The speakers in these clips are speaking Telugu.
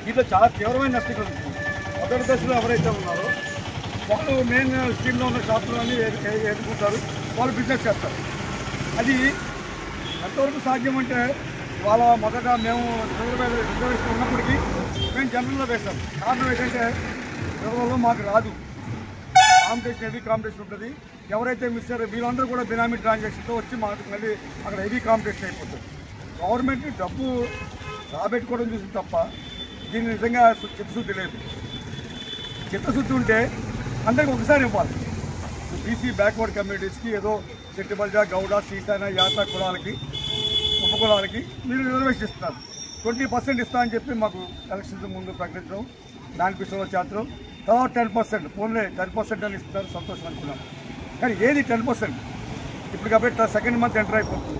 దీంట్లో చాలా తీవ్రమైన నష్టం కలుగుతుంది మొదటి దశలో ఎవరైతే ఉన్నారో వాళ్ళు మెయిన్ స్కీమ్లో ఉన్న షాపులు అన్ని ఎదుర్కొంటారు వాళ్ళు బిజినెస్ చేస్తారు అది ఎంతవరకు సాధ్యం అంటే వాళ్ళ మొదట మేము రిజర్వే రిజర్వేషన్ ఉన్నప్పటికీ మేము జనరల్లో వేసాం కారణం ఏంటంటే రిజర్వ్లో మాకు రాదు కాంపిటీషన్ హెవీ కాంపిటీషన్ ఉంటుంది ఎవరైతే మిస్ అయ్యారో వీళ్ళందరూ కూడా బినామీ ట్రాన్సాక్షన్తో వచ్చి మాకు మళ్ళీ అక్కడ హెవీ కాంపిటీషన్ అయిపోతుంది గవర్నమెంట్ డబ్బు రాబెట్టుకోవడం చూసింది తప్ప దీన్ని నిజంగా సు- చిత్తశుద్ధి లేదు చిత్తశుద్ధి ఉంటే అందరికి ఒకసారి ఇవ్వాలి బీసీ బ్యాక్వర్డ్ కమ్యూనిటీస్కి ఏదో చెట్టుబల్జా గౌడ సీసాన యాత కులాలకి ఉపకులాలకి మీరు రిజర్వేషన్ ఇస్తున్నారు ట్వంటీ పర్సెంట్ ఇస్తా అని చెప్పి మాకు ఎలక్షన్స్ ముందు ప్రకటించడం మేనిఫెస్టోలో చేర్చడం తర్వాత టెన్ పర్సెంట్ ఫోన్లే టెన్ పర్సెంట్ అని ఇస్తున్నారు సంతోషం అనుకున్నాం కానీ ఏది టెన్ పర్సెంట్ ఇప్పుడు కాబట్టి సెకండ్ మంత్ ఎంటర్ అయిపోతుంది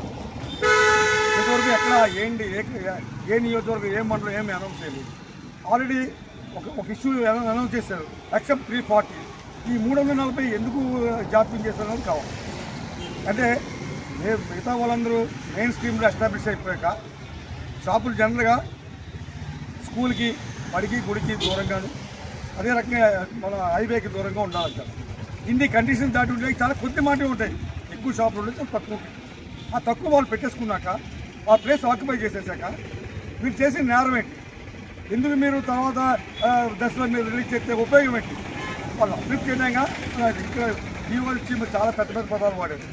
ఇంతవరకు ఎక్కడ ఏంటి ఏ ఏ నియోజకవర్గం ఏ మండలం ఏమి అనౌన్స్ చేయలేదు ఆల్రెడీ ఒక ఒక ఇష్యూ అనౌన్స్ చేశారు ఎక్సెప్ట్ త్రీ ఫార్టీ ఈ మూడు వందల నలభై ఎందుకు జాప్యం చేశారని కావాలి అంటే మే- మిగతా వాళ్ళందరూ మెయిన్ స్ట్రీమ్లో ఎస్టాబ్లిష్ అయిపోయాక షాపులు జనరల్గా స్కూల్కి బడికి గుడికి దూరంగాను అదే రకంగా మన హైవేకి దూరంగా ఉండాలంటారు ఇన్ని కండిషన్స్ దాటి ఉంటే చాలా కొద్ది మాటలు ఉంటాయి ఎక్కువ షాపులు ఉంటే చాలా తక్కువ ఉంటాయి ఆ తక్కువ వాళ్ళు పెట్టేసుకున్నాక ఆ ప్లేస్ ఆక్యుపై చేసేసాక మీరు చేసిన నేరం ఏంటి ఎందుకు మీరు తర్వాత ఆ, దశలో మీరు రిలీజ్ చేస్తే ఉపయోగం ఏంటి వాళ్ళు అభివృద్ధి చేయడంగా ఇక్కడ జీవో వచ్చి మీరు చాలా పెద్ద పెద్ద పదాలు వాడారు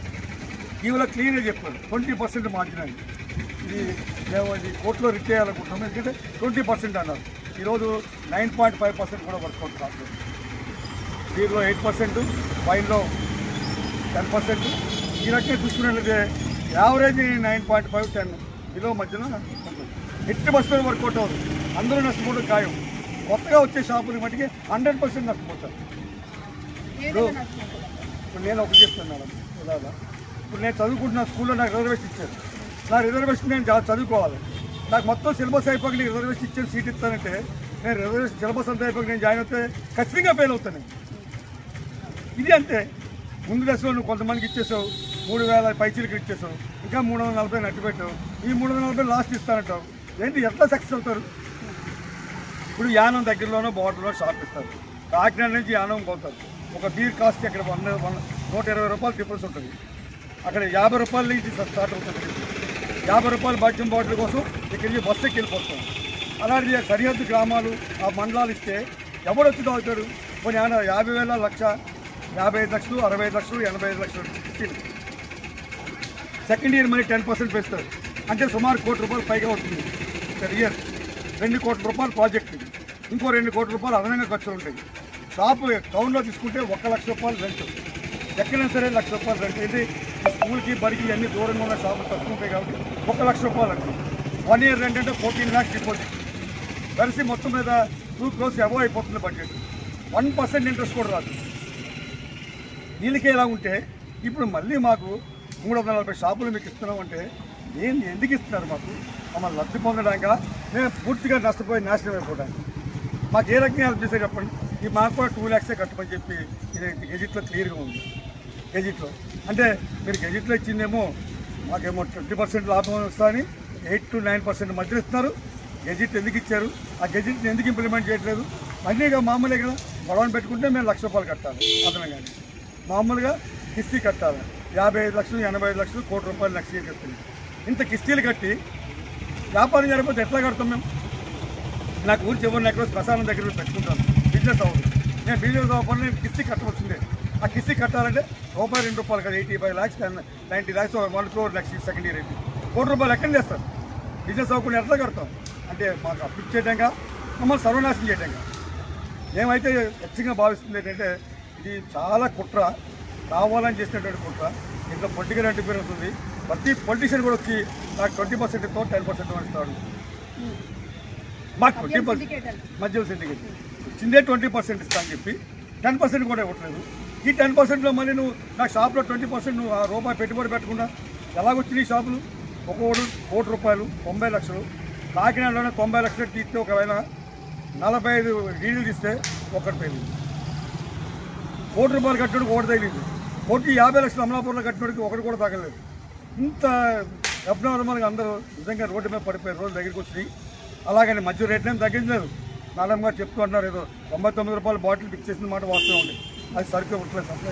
జీవోలో క్లియర్గా చెప్పారు ట్వంటీ పర్సెంట్ మార్జిన్ అని ఇది మేము ఇది కోర్టులో రిట్ చేయాలనుకుంటున్నాం ఎందుకంటే ట్వంటీ పర్సెంట్ అన్నారు ఈరోజు నైన్ పాయింట్ ఫైవ్ పర్సెంట్ కూడా వర్కౌట్ కాదు దీనిలో ఎయిట్ పర్సెంట్ వైన్లో టెన్ పర్సెంట్ ఈ రకంగా చూసుకున్నట్లయితే average nine point five ten below మధ్యన ఉంటుంది ఎట్టి పర్సెంట్ వర్కౌట్ అవుతుంది అందరూ నష్టపోవడం ఖాయం కొత్తగా వచ్చే షాపులు మటుకి హండ్రెడ్ పర్సెంట్ నష్టపోతారు ఇప్పుడు ఇప్పుడు నేను ఒకటి చెప్తాను మేడం ఇలాగా ఇప్పుడు నేను చదువుకుంటున్న స్కూల్లో నాకు రిజర్వేషన్ ఇచ్చారు నా రిజర్వేషన్ నేను చా- చదువుకోవాలి నాకు మొత్తం సిలబస్ అయిపోక నీకు రిజర్వేషన్ ఇచ్చాను సీట్ ఇస్తానంటే నేను రిజర్వేషన్ సిలబస్ అంతా అయిపోక నేను జాయిన్ అవుతే ఖచ్చితంగా ఫెయిల్ అవుతాను ఇది అంతే ముందు దశలో నువ్వు కొంతమందికి ఇచ్చేసావు మూడు వేల పైచీలకి ఇచ్చేసావు ఇంకా మూడు వందల నలభై నట్టు పెట్టావు ఈ మూడు వందల నలభై లాస్ట్ ఇస్తానంటావు ఏంటి ఎట్లా సక్సెస్ అవుతారు ఇప్పుడు యానం దగ్గరలోనో బార్డర్లో షాప్ ఇస్తారు కాకినాడ నుంచి యానం పోతారు ఒక బీర్ కాస్ట్ అక్కడ వంద వంద నూట ఇరవై రూపాయలు డిఫరెన్స్ ఉంటుంది అక్కడ యాభై రూపాయల నుంచి స్టార్ట్ అవుతుంది యాభై రూపాయల బాట్యం బాటిల్ కోసం ఇక్కడి నుంచి బస్సు ఎక్కి వెళ్ళిపోతాం అలాంటి సరిహద్దు గ్రామాలు ఆ మండలాలు ఇస్తే ఎవడు వచ్చి తాగుతాడు కొన్ని ఆయన యాభై వేల లక్ష యాభై ఐదు లక్షలు అరవై ఐదు లక్షలు ఎనభై ఐదు లక్షలు ఇచ్చింది సెకండ్ ఇయర్ మళ్ళీ టెన్ పర్సెంట్ పెంచుతారు అంటే సుమారు కోటి రూపాయలు పైగా అవుతుంది పర్ ఇయర్ రెండు కోట్ల రూపాయలు ప్రాజెక్ట్ ఇది ఇంకో రెండు కోట్ల రూపాయలు అదనంగా ఖర్చులు ఉంటాయి షాప్ టౌన్లో తీసుకుంటే ఒక లక్ష రూపాయలు రెంట్ ఎక్కడైనా సరే లక్ష రూపాయలు రెంట్ ఇది స్కూల్కి బడికి అన్ని దూరంగా ఉన్న షాపులు తక్కువ ఉంటాయి కాబట్టి ఒక లక్ష రూపాయలు అంటే వన్ ఇయర్ రెంట్ అంటే ఫోర్టీన్ ల్యాక్స్ డిపాజిట్ కలిసి మొత్తం మీద టూ క్రోస్ అబవ్ అయిపోతుంది బడ్జెట్ వన్ పర్సెంట్ ఇంట్రెస్ట్ కూడా రాదు వీళ్ళకి ఎలా ఉంటే ఇప్పుడు మళ్ళీ మాకు మూడు వందల నలభై షాపులు మీకు ఇస్తున్నామంటే ఏంది ఎందుకు ఇస్తున్నారు మాకు మమ్మల్ని లబ్ధి పొందడానిక మేము పూర్తిగా నష్టపోయి నాశనం అయిపోవడానికి మాకు ఏ రకంగా హెల్ప్ చేస్తే చెప్పండి ఈ మాకు కూడా టూ ల్యాక్సే కట్టమని చెప్పి ఇది గెజిట్లో క్లియర్గా ఉంది గెజిట్లో అంటే మీరు గెజిట్లో ఇచ్చిందేమో మాకేమో ట్వంటీ పర్సెంట్ లాభం వస్తుందని ఎయిట్ టు నైన్ పర్సెంట్ మధ్య ఇస్తున్నారు గెజిట్ ఎందుకు ఇచ్చారు ఆ గెజిట్ని ఎందుకు ఇంప్లిమెంట్ చేయట్లేదు అన్నీ ఇక మామూలే కదా గొడవను పెట్టుకుంటే మేము లక్ష రూపాయలు కట్టాలి అదనంగానే మామూలుగా కిస్తీ కట్టాలి యాభై ఐదు లక్షలు ఎనభై ఐదు లక్షలు కోటి రూపాయలు లక్ష కట్టింది ఇంత కిస్తీలు కట్టి వ్యాపారం జరిగిపోతే ఎట్లా కడతాం మేము నాకు ఊరి చివరిని ఎక్కడో శ్మశానం దగ్గర పోయి పెట్టుకుంటాను బిజినెస్ అవ్వదు నేను బిజినెస్ అవ్వకుండా నేను కిస్తీ కట్టవలసిందే ఆ కిస్తీ కట్టాలంటే రూపాయి రెండు రూపాయలు కదా eighty five lakhs ninety lakhs one crore lakhs second year అయితే కోటి రూపాయలు ఎక్కడ చేస్తారు బిజినెస్ అవ్వకుండా ఎట్లా కడతాం అంటే మాకు అప్పు చేయడంగా మమ్మల్ని సర్వనాశనం చేయడంగా మేమైతే ఖచ్చితంగా భావిస్తుంది ఏంటంటే ఇది చాలా కుట్ర కావాలని చేసినటువంటి కుట్ర ఇంట్లో పొలిటికల్ ఇంటర్ఫిరెన్స్ ఉంది ప్రతి పొలిటీషియన్ కూడా వచ్చి నాకు ట్వంటీ పర్సెంట్ ఇస్తాం టెన్ పర్సెంట్ ఇస్తాడు మాకు ట్వంటీ పర్సెంట్ మధ్యలో సిండికేట్ వచ్చిందే ట్వంటీ పర్సెంట్ ఇస్తా అని చెప్పి టెన్ పర్సెంట్ కూడా ఇవ్వట్లేదు ఈ టెన్ పర్సెంట్లో మళ్ళీ నువ్వు నా షాప్లో ట్వంటీ పర్సెంట్ నువ్వు ఆ రూపాయి పెట్టుబడి పెట్టకుండా ఎలాగొచ్చినాయి షాపులు ఒక్కొక్కడు కోటి రూపాయలు తొంభై లక్షలు కాకినాడలోనే తొంభై లక్షలు తీస్తే ఒకవేళ నలభై ఐదు డీడీలు తీస్తే ఒకటి పోయింది కోటి రూపాయలు కట్టడానికి ఒకటి తగిలింది కోటి యాభై లక్షలు అమలాపూర్లో కట్టడానికి ఒకటి కూడా తగలేదు ఇంత అభినవరమానికి అందరూ నిజంగా రోడ్డు మీద పడిపోయే రోజు దగ్గరికి వచ్చి అలాగని మధ్య రేట్లు ఏం తగ్గించలేదు మేడం గారు చెప్తూ అంటున్నారు ఏదో తొంభై తొమ్మిది రూపాయల బాటిల్ ఫిక్స్ చేసిన మాట వాస్తవం ఉంది అది సరుకు ఇవ్వట్లేదు సప్లై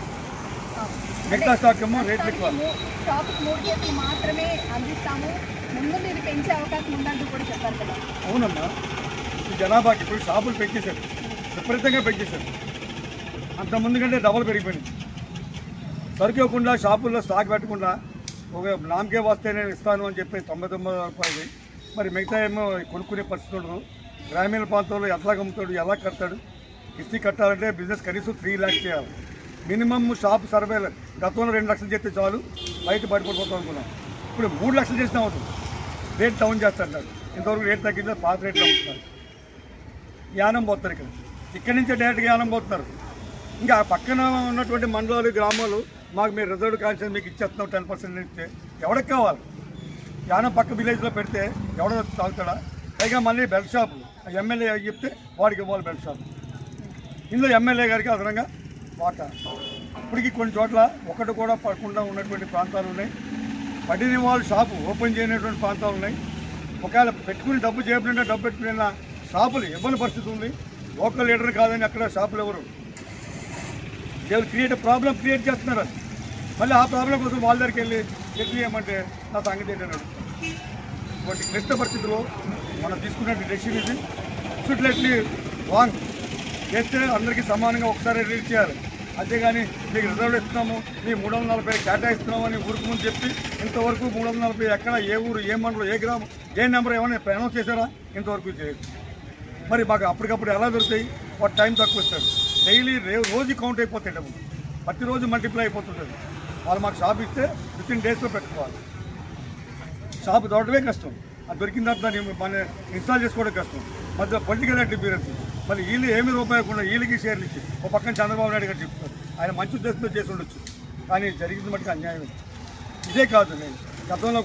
మిగతా స్టాక్ ఏమో రేట్లు ఎక్కువ షాప్కి మూడు కేసులు మాత్రమే అందిస్తాము ముందు మీరు పెంచే అవకాశం ఉందంటూ కూడా చెప్పారు కదా అవునమ్మా ఈ జనాభాకి ఇప్పుడు షాపులు పెంచేశారు విపరీతంగా పెంచేశారు అంత ముందు కంటే డబల్ పెరిగిపోయింది సరుకు ఇవ్వకుండా షాపుల్లో స్టాక్ పెట్టకుండా ఒక నామకే వస్తే నేను ఇస్తాను అని చెప్పి తొంభై తొమ్మిది రూపాయలు మరి మిగతా ఏమో కొనుక్కునే పరిస్థితి ఉండదు గ్రామీణ ప్రాంతంలో ఎట్లా అమ్ముతాడు ఎలా కడతాడు కిస్తీ కట్టాలంటే బిజినెస్ కనీసం త్రీ ల్యాక్స్ చేయాలి మినిమం షాప్ సర్వేలు గతంలో రెండు లక్షలు చేస్తే చాలు బయట బయటపడిపోతాం అనుకున్నాం ఇప్పుడు మూడు లక్షలు చేసినా అవుతుంది రేట్ డౌన్ చేస్తాడు ఇంతవరకు రేట్ తగ్గిందా పాత రేట్లో అమ్ముతున్నారు యానం పోతారు ఇక్కడ ఇక్కడి నుంచే డైరెక్ట్గా యానం పోతున్నారు ఇంకా ఆ పక్కన ఉన్నటువంటి మండలాలు గ్రామాలు మాకు మీరు రిజర్వ్ కాన్షియస్ మీకు ఇచ్చేస్తున్నాం టెన్ పర్సెంట్ ఇస్తే ఎవరికి కావాలి యానం పక్క విలేజ్లో పెడితే ఎవడో తాగుతాడా పైగా మళ్ళీ బెల్ట్ షాపులు ఎమ్మెల్యే చెప్తే వాడికి ఇవ్వాలి బెల్ట్ షాప్ ఇందులో ఎమ్మెల్యే గారికి అదనంగా వాటా ఇప్పటికి కొన్ని చోట్ల ఒకటి కూడా పడకుండా ఉన్నటువంటి ప్రాంతాలు ఉన్నాయి పడిన వాళ్ళు షాపు ఓపెన్ చేయనటువంటి ప్రాంతాలు ఉన్నాయి ఒకవేళ పెట్టుకుని డబ్బు చేయకుండా డబ్బు పెట్టుకున్న షాపులు ఇవ్వని పరిస్థితి ఉంది లోకల్ లీడర్ కాదని అక్కడ షాపులు ఎవరు దే క్రియేట్ ప్రాబ్లం క్రియేట్ చేస్తున్నారు అది. మళ్ళీ ఆ ప్రాబ్లం కోసం వాళ్ళ దగ్గరికి వెళ్ళి ఎట్లు చేయమంటే నా సంగతి ఏంటని అడుగుతాను ఇటువంటి క్లిష్ట పరిస్థితుల్లో మనం తీసుకున్న డెసిషన్ ఇది అబ్సల్యూట్లీ రాంగ్ చేస్తే అందరికీ సమానంగా ఒకసారి రిలీజ్ చేయాలి అంతేగాని మీకు రిజర్వ్ ఇస్తున్నాము మీ మూడు వందల నలభై కేటాయిస్తున్నాము అని ఊరికి ముందు చెప్పి ఇంతవరకు మూడు వందల నలభై ఎక్కడ ఏ ఊరు ఏ మండలం ఏ గ్రామం ఏ నెంబర్ ఏమైనా అనౌన్స్ చేశారా ఇంతవరకు చేయదు మరి మాకు అప్పటికప్పుడు ఎలా దొరుకుతాయి వాటి టైం తక్కువ ఇస్తారు డైలీ రే రోజు కౌంట్ అయిపోతాయి డబ్బులు ప్రతిరోజు మల్టిప్లై అయిపోతుంటుంది వాళ్ళు మాకు షాప్ ఇస్తే విత్ ఇన్ డేస్లో పెట్టుకోవాలి షాప్ దొరకడమే కష్టం అది దొరికిన తర్వాత దాన్ని మన ఇన్స్టాల్ చేసుకోవడం కష్టం మధ్య పొలిటికల్ ఇంటర్ఫీరెన్స్ మళ్ళీ వీళ్ళు ఏమి రూపాయకుండా వీళ్ళకి షేర్లు ఇచ్చి ఒక పక్కన చంద్రబాబు నాయుడు గారు చెప్తారు ఆయన మంచి ఉద్దేశంతో చేసి ఉండొచ్చు కానీ జరిగింది మటుకు అన్యాయం ఇదే కాదు నేను గతంలో